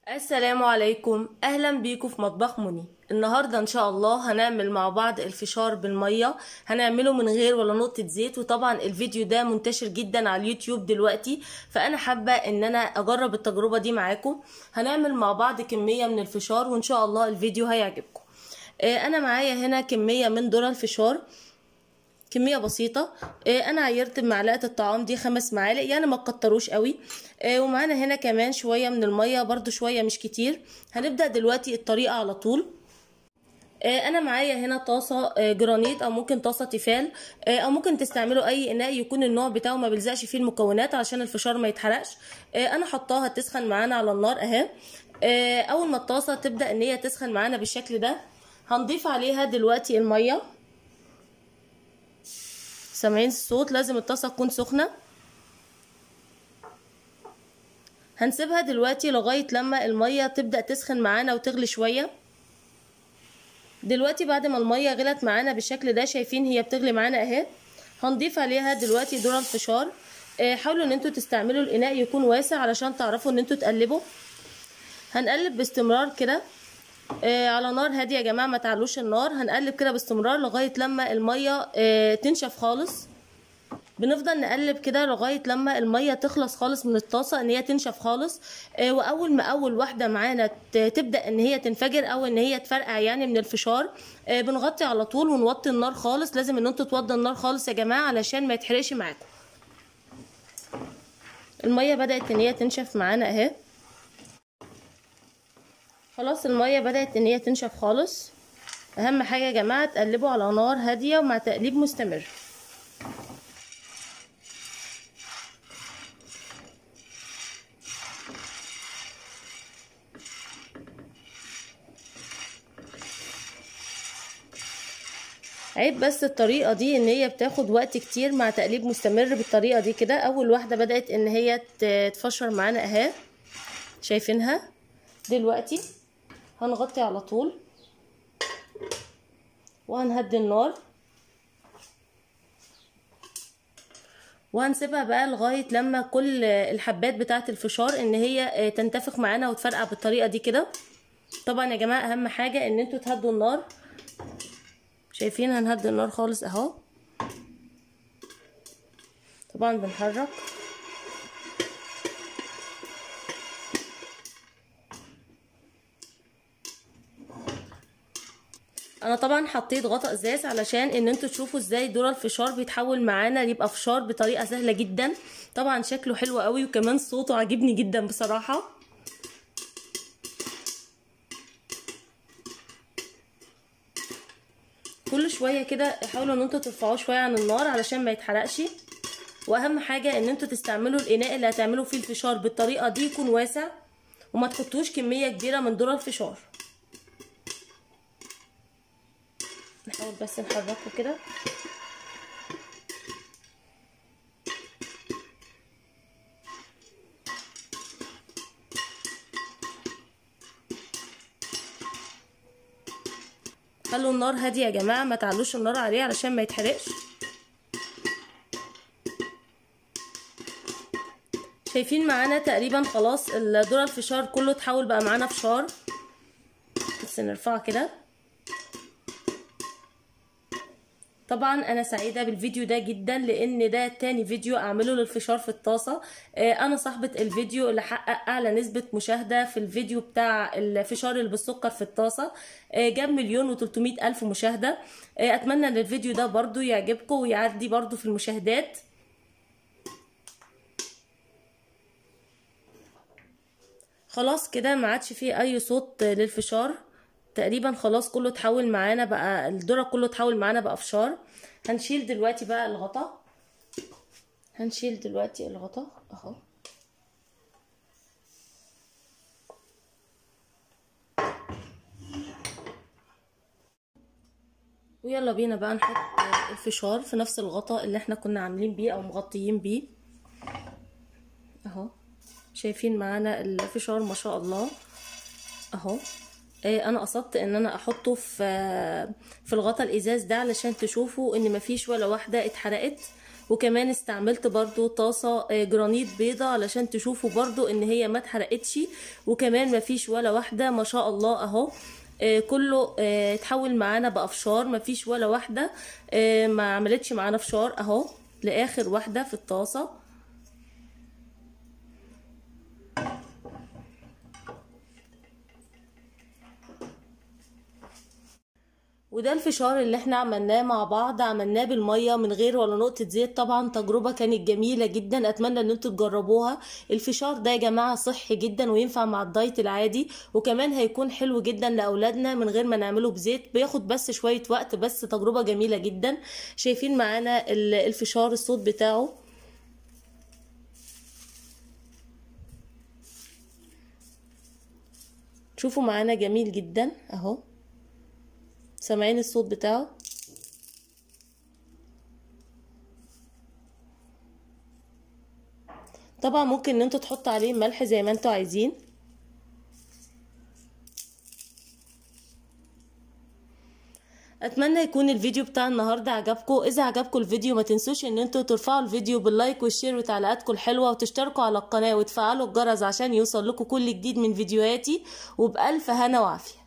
السلام عليكم اهلا بيكم في مطبخ مني النهارده ان شاء الله هنعمل مع بعض الفشار بالميه هنعمله من غير ولا نقطه زيت وطبعا الفيديو ده منتشر جدا على اليوتيوب دلوقتي فانا حابه ان انا اجرب التجربه دي معاكم هنعمل مع بعض كميه من الفشار وان شاء الله الفيديو هيعجبكم آه، انا معايا هنا كميه من ذره الفشار كميه بسيطه آه، انا عيرت بمعلقه الطعام دي خمس معالق يعني ما تكتروش قوي آه، ومعانا هنا كمان شويه من الميه برضو شويه مش كتير هنبدا دلوقتي الطريقه على طول آه، انا معايا هنا طاسه آه، جرانيت او ممكن طاسه تيفال آه، او ممكن تستعملوا اي اناء يكون النوع بتاعه ما بيلزقش فيه المكونات عشان الفشار ما يتحرقش آه، انا حطاها تسخن معانا على النار اهي آه، اول ما الطاسه تبدا ان هي تسخن معانا بالشكل ده هنضيف عليها دلوقتي الميه سامعين الصوت لازم الطاسه تكون سخنه هنسيبها دلوقتي لغايه لما الميه تبدا تسخن معانا وتغلي شويه دلوقتي بعد ما الميه غلت معانا بالشكل ده شايفين هي بتغلي معانا اهي هنضيف عليها دلوقتي ذره الفشار آه، حاولوا ان انتوا تستعملوا الاناء يكون واسع علشان تعرفوا ان انتوا تقلبوا هنقلب باستمرار كده آه على نار هاديه يا جماعه ما تعلوش النار هنقلب كده باستمرار لغايه لما الميه آه تنشف خالص بنفضل نقلب كده لغايه لما الميه تخلص خالص من الطاسه ان هي تنشف خالص آه واول ما اول واحده معانا تبدا ان هي تنفجر او ان هي تفرقع يعني من الفشار آه بنغطي على طول ونوطي النار خالص لازم ان انتوا توطوا النار خالص يا جماعه علشان ما يتحرقش معاكم الميه بدات ان هي تنشف معانا اهي خلاص الميه بدات ان هي تنشف خالص اهم حاجه يا جماعه تقلبوا على نار هاديه ومع تقليب مستمر عيب بس الطريقة دي ان هي بتاخد وقت كتير مع تقليب مستمر بالطريقة دي كده اول واحدة بدأت ان هي تفشر معانا اهي شايفينها دلوقتي هنغطي على طول وهنهدي النار وهنسيبها بقى لغاية لما كل الحبات بتاعة الفشار ان هي تنتفخ معانا وتفرقع بالطريقة دي كده طبعا يا جماعة اهم حاجة ان انتوا تهدوا النار شايفين هنهدي النار خالص اهو طبعا بنحرك انا طبعا حطيت غطا ازاز علشان ان انتوا تشوفوا ازاي دور الفشار بيتحول معانا يبقى فشار بطريقه سهله جدا طبعا شكله حلو قوي وكمان صوته عاجبني جدا بصراحه كل شويه كده حاولوا ان انتوا ترفعوه شويه عن النار علشان ما يتحرقش واهم حاجه ان انتوا تستعملوا الاناء اللي هتعملوا فيه الفشار بالطريقه دي يكون واسع وما تحطوش كميه كبيره من ذره الفشار نحاول بس نحركه كده خلوا النار هاديه يا جماعه ما تعلوش النار عليه علشان ما يتحرقش شايفين معانا تقريبا خلاص الذره الفشار كله اتحول بقى معانا فشار بس نرفعه كده طبعا انا سعيدة بالفيديو ده جدا لان ده تاني فيديو اعمله للفشار في الطاسة انا صاحبة الفيديو اللي حقق اعلى نسبة مشاهدة في الفيديو بتاع الفشار اللي بالسكر في الطاسة جاب مليون وتلتمية الف مشاهدة اتمنى ان الفيديو ده برضو يعجبكم ويعدي برضو في المشاهدات خلاص كده ما عادش فيه اي صوت للفشار تقريبا خلاص كله اتحول معانا بقى الذره كله اتحول معانا بقى فشار هنشيل دلوقتي بقى الغطا هنشيل دلوقتي الغطا اهو ويلا بينا بقى نحط الفشار في نفس الغطا اللي احنا كنا عاملين بيه او مغطيين بيه اهو شايفين معانا الفشار ما شاء الله اهو انا قصدت ان انا احطه في في الغطا الازاز ده علشان تشوفوا ان مفيش ولا واحده اتحرقت وكمان استعملت برضو طاسة آه، جرانيت بيضة علشان تشوفوا برضو ان هي ما اتحرقتش وكمان مفيش ولا واحدة ما شاء الله اهو آه، كله آه، اتحول معانا بأفشار مفيش ولا واحدة آه، ما عملتش معانا فشار اهو لآخر واحدة في الطاسة وده الفشار اللي احنا عملناه مع بعض عملناه بالميه من غير ولا نقطه زيت طبعا تجربه كانت جميله جدا اتمنى ان انتوا تجربوها الفشار ده يا جماعه صحي جدا وينفع مع الدايت العادي وكمان هيكون حلو جدا لاولادنا من غير ما نعمله بزيت بياخد بس شويه وقت بس تجربه جميله جدا شايفين معانا ال- الفشار الصوت بتاعه شوفوا معانا جميل جدا اهو سامعين الصوت بتاعه طبعا ممكن ان انتوا تحطوا عليه ملح زي ما انتوا عايزين اتمنى يكون الفيديو بتاع النهارده عجبكم اذا عجبكم الفيديو ما تنسوش ان انتوا ترفعوا الفيديو باللايك والشير وتعليقاتكم الحلوه وتشتركوا على القناه وتفعلوا الجرس عشان يوصل لكم كل جديد من فيديوهاتي وبألف هنا وعافيه